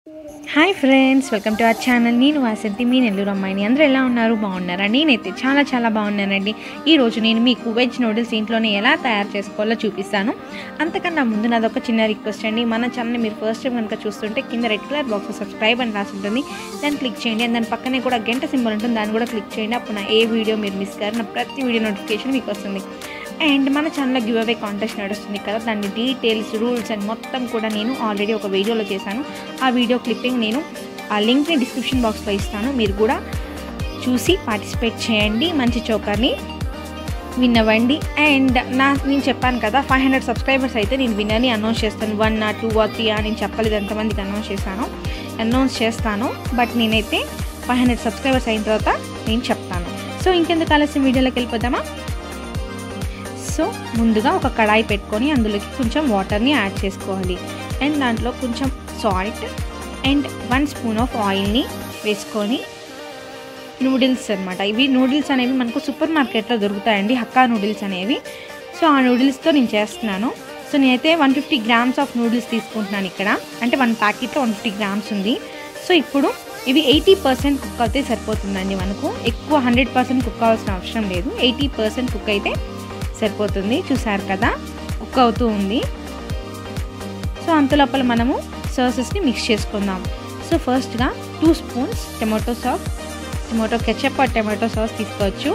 hi friends welcome to our channel నేను వాసంతి మీ నెల్లూరు అమ్మాయిని అందరూ ఎలా ఉన్నారు బాగున్నారా నేనైతే చాలా చాలా బాగున్నానండి ఈరోజు నేను మీకు వెజ్ నూడిల్స్ ఇంట్లోనే ఎలా తయారు చేసుకోవాలో చూపిస్తాను అంతకన్నా ముందు నాది ఒక చిన్న రిక్వెస్ట్ అండి మన ఛానల్ మీరు ఫస్ట్ టైం కనుక చూస్తుంటే కింద రెడ్ కలర్ బాక్స్ సబ్స్క్రైబ్ అని రాసి ఉంటుంది దాన్ని క్లిక్ చేయండి అండ్ దాని పక్కనే కూడా గంట సింబల్ ఉంటుంది దాన్ని కూడా క్లిక్ చేయండి అప్పుడు నా ఏ వీడియో మీరు మిస్ కారు నా ప్రతి వీడియో నోటిఫికేషన్ మీకు వస్తుంది అండ్ మన ఛానల్లో గివ్ అవే కాంటెస్ట్ నడుస్తుంది కదా దాని డీటెయిల్స్ రూల్స్ అండ్ మొత్తం కూడా నేను ఆల్రెడీ ఒక వీడియోలో చేశాను ఆ వీడియో క్లిప్పింగ్ నేను ఆ లింక్ని డిస్క్రిప్షన్ బాక్స్లో ఇస్తాను మీరు కూడా చూసి పార్టిసిపేట్ చేయండి మంచి చోకర్ని విన్ అవ్వండి అండ్ నా నేను చెప్పాను కదా ఫైవ్ హండ్రెడ్ సబ్స్క్రైబర్స్ అయితే నేను విన్నర్ని అనౌన్స్ చేస్తాను వన్ ఆ టూ ఆ త్రీ ఆ నేను చెప్పలేదు ఎంతమందికి అనౌన్స్ చేశాను అనౌన్స్ చేస్తాను బట్ నేనైతే ఫైవ్ హండ్రెడ్ సబ్స్క్రైబర్స్ అయిన తర్వాత నేను చెప్తాను సో ఇంకెందుకు ఆలస్యం వీడియోలోకి వెళ్ళిపోదామా సో ముందుగా ఒక కడాయి పెట్టుకొని అందులోకి కొంచెం వాటర్ని యాడ్ చేసుకోవాలి అండ్ దాంట్లో కొంచెం salt and one spoon of ఆయిల్ని వేసుకొని నూడిల్స్ అనమాట ఇవి నూడిల్స్ అనేవి మనకు సూపర్ మార్కెట్లో దొరుకుతాయండి హక్కా నూడిల్స్ అనేవి సో ఆ నూడిల్స్తో నేను చేస్తున్నాను సో నేనైతే one fifty grams of noodles తీసుకుంటున్నాను ఇక్కడ అంటే వన్ ప్యాకెట్లో వన్ ఫిఫ్టీ గ్రామ్స్ ఉంది సో ఇప్పుడు ఇవి ఎయిటీ పర్సెంట్ కుక్ అయితే సరిపోతుందండి మనకు ఎక్కువ హండ్రెడ్ పర్సెంట్ కుక్ అవ్వాల్సిన అవసరం లేదు ఎయిటీ పర్సెంట్ కుక్ అయితే సరిపోతుంది చూసారు కదా కుక్ అవుతూ ఉంది సో అంత లోపల మనము సాసెస్ని మిక్స్ చేసుకుందాం సో ఫస్ట్గా two spoons tomato sauce tomato ketchup or tomato sauce తీసుకోవచ్చు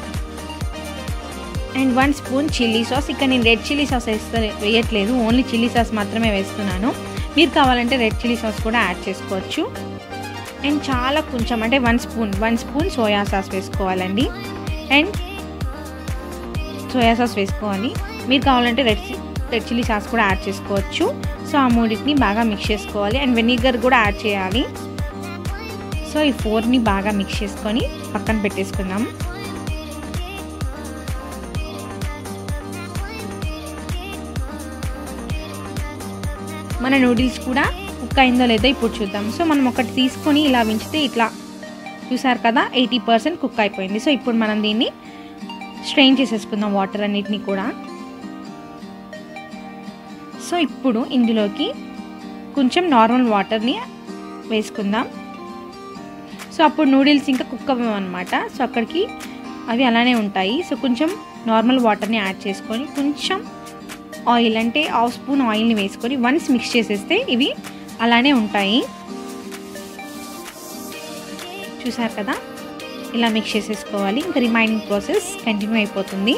and one spoon chilli sauce ఇక్కడ నేను రెడ్ చిల్లీ సాస్ వేస్తే వేయట్లేదు ఓన్లీ చిల్లీ సాస్ మాత్రమే వేస్తున్నాను మీరు కావాలంటే రెడ్ చిల్లీ సాస్ కూడా యాడ్ చేసుకోవచ్చు అండ్ చాలా కొంచెం అంటే one spoon one spoon soya sauce వేసుకోవాలండి అండ్ సోయా సాస్ వేసుకోవాలి మీరు కావాలంటే రెడ్ రెడ్ చిల్లీ సాస్ కూడా యాడ్ చేసుకోవచ్చు సో ఆ మూడింటిని బాగా మిక్స్ చేసుకోవాలి అండ్ వెనిగర్ కూడా యాడ్ చేయాలి సో ఈ ఫోర్ని బాగా మిక్స్ చేసుకొని పక్కన పెట్టేసుకుందాం మన నూడిల్స్ కూడా కుక్ అయిందో లేదో ఇప్పుడు చూద్దాం సో మనం ఒకటి తీసుకొని ఇలా వించితే ఇట్లా చూసారు కదా ఎయిటీ పర్సెంట్ కుక్ అయిపోయింది సో ఇప్పుడు మనం దీన్ని స్ట్రెయిన్ చేసేసుకుందాం వాటర్ అన్నిటిని కూడా సో ఇప్పుడు ఇందులోకి కొంచెం నార్మల్ వాటర్ని వేసుకుందాం సో అప్పుడు నూడిల్స్ ఇంకా కుక్ అవ్వమన్నమాట సో అక్కడికి అవి అలానే ఉంటాయి సో కొంచెం నార్మల్ వాటర్ని యాడ్ చేసుకొని కొంచెం ఆయిల్ అంటే హాఫ్ స్పూన్ ఆయిల్ని వేసుకొని వన్స్ మిక్స్ చేసేస్తే ఇవి అలానే ఉంటాయి చూసారు కదా ఇలా మిక్స్ చేసేసుకోవాలి ఇంకా రిమైనింగ్ ప్రాసెస్ కంటిన్యూ అయిపోతుంది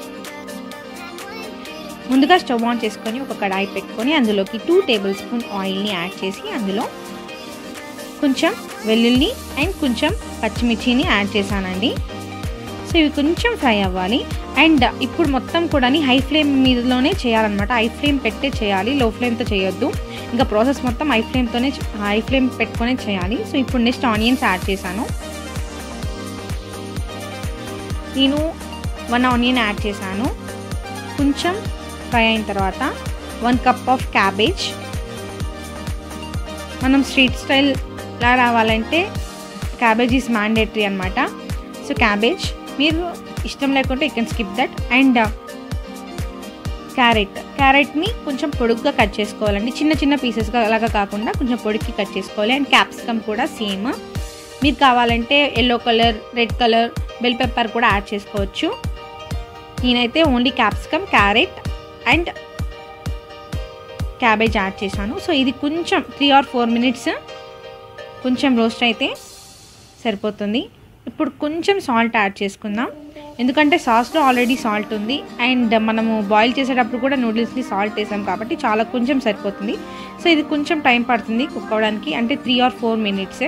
ముందుగా స్టవ్ ఆన్ చేసుకొని ఒక కడాయి పెట్టుకొని అందులోకి టూ టేబుల్ స్పూన్ ఆయిల్ని యాడ్ చేసి అందులో కొంచెం వెల్లుల్లి అండ్ కొంచెం పచ్చిమిర్చిని యాడ్ చేశానండి సో ఇవి కొంచెం ఫ్రై అవ్వాలి అండ్ ఇప్పుడు మొత్తం కూడా హై ఫ్లేమ్ మీదలోనే చేయాలన్నమాట హై ఫ్లేమ్ పెట్టే చేయాలి లో ఫ్లేమ్తో చేయొద్దు ఇంకా ప్రాసెస్ మొత్తం హై ఫ్లేమ్తోనే హై ఫ్లేమ్ పెట్టుకొనే చేయాలి సో ఇప్పుడు నెక్స్ట్ ఆనియన్స్ యాడ్ చేశాను నేను వన్ ఆనియన్ యాడ్ చేశాను కొంచెం ఫ్రై అయిన తర్వాత వన్ కప్ ఆఫ్ క్యాబేజ్ మనం స్ట్రీట్ స్టైల్లా రావాలంటే క్యాబేజ్ ఈజ్ మ్యాండేటరీ అనమాట సో క్యాబేజ్ మీరు ఇష్టం లేకుంటే you can skip that and carrot క్యారెట్ని కొంచెం పొడుగ్గా కట్ చేసుకోవాలండి చిన్న చిన్న పీసెస్గా అలాగా కాకుండా కొంచెం పొడికి కట్ చేసుకోవాలి అండ్ క్యాప్సికమ్ కూడా సేమ్ మీరు కావాలంటే yellow colour red colour bell pepper కూడా యాడ్ చేసుకోవచ్చు నేనైతే only capsicum carrot and cabbage add చేశాను సో ఇది కొంచెం త్రీ ఆర్ ఫోర్ మినిట్స్ కొంచెం రోస్ట్ అయితే సరిపోతుంది ఇప్పుడు కొంచెం సాల్ట్ యాడ్ చేసుకుందాం ఎందుకంటే సాస్లో ఆల్రెడీ సాల్ట్ ఉంది అండ్ మనము బాయిల్ చేసేటప్పుడు కూడా నూడిల్స్ని సాల్ట్ వేసాం కాబట్టి చాలా కొంచెం సరిపోతుంది సో ఇది కొంచెం టైం పడుతుంది కుక్ అవ్వడానికి అంటే three or four minutes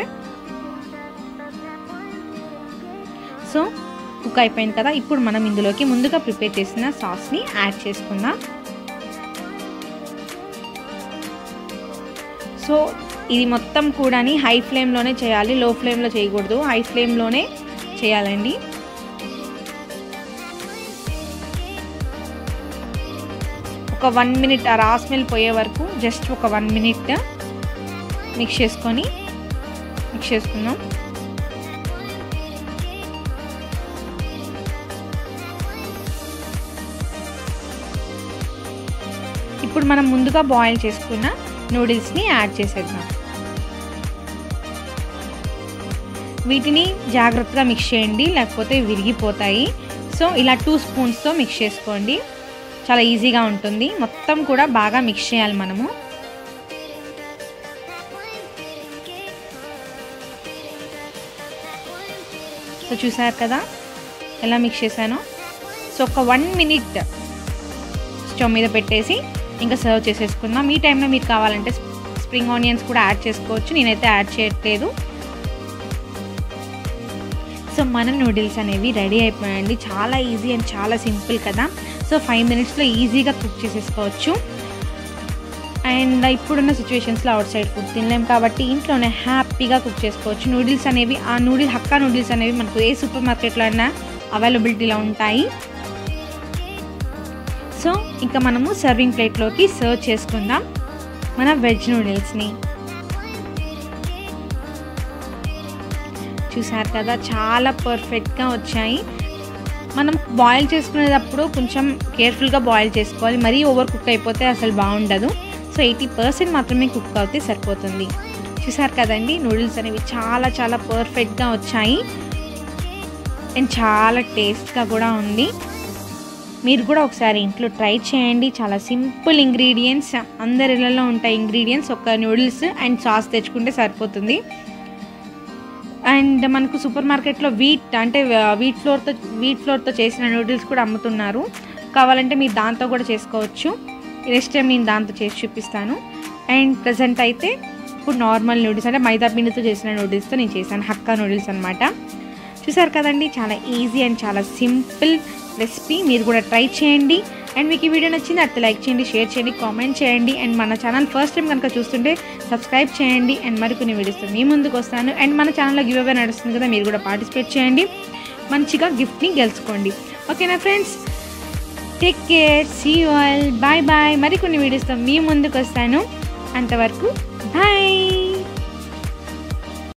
so cook అయిపోయింది కదా ఇప్పుడు మనం ఇందులోకి ముందుగా ప్రిపేర్ చేసిన సాస్ని యాడ్ చేసుకుందాం సో ఇది మొత్తం కూడా హై ఫ్లేమ్లోనే చేయాలి లో ఫ్లేమ్లో చేయకూడదు హై ఫ్లేమ్లోనే చేయాలండి ఒక వన్ మినిట్ ఆ రా స్మెల్ పోయే వరకు జస్ట్ ఒక వన్ మినిట్ మిక్స్ చేసుకొని మిక్స్ చేసుకుందాం ఇప్పుడు మనం ముందుగా బాయిల్ చేసుకున్న నూడిల్స్ని యాడ్ చేసేద్దాం వీటిని జాగ్రత్తగా మిక్స్ చేయండి లేకపోతే విరిగిపోతాయి సో ఇలా టూ స్పూన్స్తో మిక్స్ చేసుకోండి చాలా ఈజీగా ఉంటుంది మొత్తం కూడా బాగా మిక్స్ చేయాలి మనము సో చూసారు కదా ఎలా మిక్స్ చేశానో సో ఒక వన్ మినిట్ స్టవ్ మీద పెట్టేసి ఇంకా సర్వ్ చేసేసుకుందాం ఈ టైంలో మీరు కావాలంటే స్ప్రింగ్ ఆనియన్స్ కూడా యాడ్ చేసుకోవచ్చు నేనైతే యాడ్ చేయట్లేదు సో మన నూడిల్స్ అనేవి రెడీ అయిపోయాయండి చాలా ఈజీ అండ్ చాలా సింపుల్ కదా సో ఫైవ్ మినిట్స్లో ఈజీగా కుక్ చేసేసుకోవచ్చు అండ్ ఇప్పుడున్న సిచ్యువేషన్స్లో అవుట్ సైడ్ ఫుడ్ తినలేం కాబట్టి ఇంట్లోనే హ్యాపీగా కుక్ చేసుకోవచ్చు నూడిల్స్ అనేవి ఆ నూడిల్ హక్కా నూడిల్స్ అనేవి మనకు ఏ సూపర్ మార్కెట్లో అయినా అవైలబిలిటీలో ఉంటాయి సో ఇంకా మనము సర్వింగ్ ప్లేట్లోకి సర్వ్ చేసుకుందాం మన వెజ్ నూడిల్స్ని చూసారు కదా చాలా పర్ఫెక్ట్గా వచ్చాయి మనం బాయిల్ చేసుకునేటప్పుడు కొంచెం కేర్ఫుల్గా బాయిల్ చేసుకోవాలి మరీ ఓవర్ కుక్ అయిపోతే అసలు బాగుండదు సో ఎయిటీ పర్సెంట్ మాత్రమే కుక్ అవుతే సరిపోతుంది చూసారు కదండి నూడిల్స్ అనేవి చాలా చాలా పర్ఫెక్ట్గా వచ్చాయి అండ్ చాలా టేస్ట్గా కూడా ఉంది మీరు కూడా ఒకసారి ఇంట్లో ట్రై చేయండి చాలా సింపుల్ ఇంగ్రీడియంట్స్ అందరి ఇళ్ళలో ఉంటాయి ఇంగ్రీడియంట్స్ ఒక నూడిల్స్ అండ్ సాస్ తెచ్చుకుంటే సరిపోతుంది అండ్ మనకు సూపర్ మార్కెట్లో వీట్ అంటే వీట్ ఫ్లోర్తో వీట్ ఫ్లోర్తో చేసిన నూడిల్స్ కూడా అమ్ముతున్నారు కావాలంటే మీరు దాంతో కూడా చేసుకోవచ్చు నెక్స్ట్ టైం నేను దాంతో చేసి చూపిస్తాను అండ్ ప్రజెంట్ అయితే ఇప్పుడు నార్మల్ నూడిల్స్ అంటే మైదా పిండితో చేసిన నూడిల్స్తో నేను చేశాను హక్కా నూడిల్స్ అనమాట చూసారు కదండి చాలా ఈజీ అండ్ చాలా సింపుల్ రెసిపీ మీరు కూడా ట్రై చేయండి అండ్ మీకు ఈ వీడియో నచ్చింది అట్లా లైక్ చేయండి షేర్ చేయండి కామెంట్ చేయండి అండ్ మన ఛానల్ ఫస్ట్ టైం కనుక చూస్తుంటే సబ్స్క్రైబ్ చేయండి అండ్ మరికొన్ని వీడియోస్తో మీ ముందుకు వస్తాను అండ్ మన ఛానల్లో గివ్ అవే నడుస్తుంది కదా మీరు కూడా పార్టిసిపేట్ చేయండి మంచిగా గిఫ్ట్ని గెలుచుకోండి ఓకేనా friends take care see all bye bye మరికొన్ని వీడియోస్తో మీ ముందుకు వస్తాను అంతవరకు బాయ్